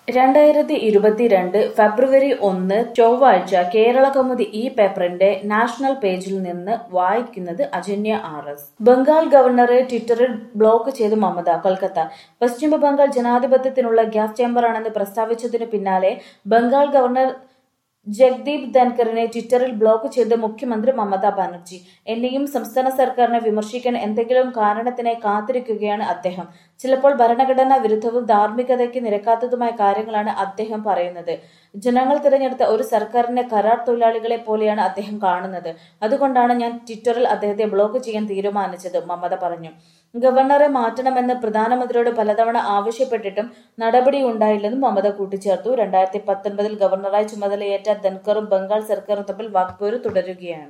രണ്ടായിരത്തി ഇരുപത്തിരണ്ട് ഫെബ്രുവരി ഒന്ന് ചൊവ്വാഴ്ച കേരള കൗമുദി ഈ പേപ്പറിന്റെ നാഷണൽ പേജിൽ നിന്ന് വായിക്കുന്നത് അജന്യ ആർ എസ് ബംഗാൾ ഗവർണറെ ട്വിറ്ററിൽ ബ്ലോക്ക് ചെയ്ത് മമത കൊൽക്കത്ത പശ്ചിമ ബംഗാൾ ജനാധിപത്യത്തിനുള്ള ഗ്യാസ് ചേംബറാണെന്ന് പ്രസ്താവിച്ചതിനു പിന്നാലെ ബംഗാൾ ഗവർണർ ജഗ്ദീപ് ധൻഖറിനെ ട്വിറ്ററിൽ ബ്ലോക്ക് ചെയ്ത് മുഖ്യമന്ത്രി മമതാ ബാനർജി എന്നെയും സംസ്ഥാന സർക്കാരിനെ വിമർശിക്കാൻ എന്തെങ്കിലും കാരണത്തിനായി കാത്തിരിക്കുകയാണ് അദ്ദേഹം ചിലപ്പോൾ ഭരണഘടനാ വിരുദ്ധവും ധാർമ്മികതയ്ക്ക് നിരക്കാത്തതുമായ കാര്യങ്ങളാണ് അദ്ദേഹം പറയുന്നത് ജനങ്ങൾ തിരഞ്ഞെടുത്ത ഒരു സർക്കാരിനെ കരാർ തൊഴിലാളികളെ പോലെയാണ് അദ്ദേഹം കാണുന്നത് അതുകൊണ്ടാണ് ഞാൻ ട്വിറ്ററിൽ അദ്ദേഹത്തെ ബ്ലോക്ക് ചെയ്യാൻ തീരുമാനിച്ചത് മമത പറഞ്ഞു ഗവർണറെ മാറ്റണമെന്ന് പ്രധാനമന്ത്രിയോട് പലതവണ ആവശ്യപ്പെട്ടിട്ടും നടപടിയുണ്ടായില്ലെന്നും മമത കൂട്ടിച്ചേർത്തു രണ്ടായിരത്തി പത്തൊൻപതിൽ ഗവർണറായി ചുമതലയേറ്റ ധൻഖറും ബംഗാൾ സർക്കാരും തമ്മിൽ വാക്പോര് തുടരുകയാണ്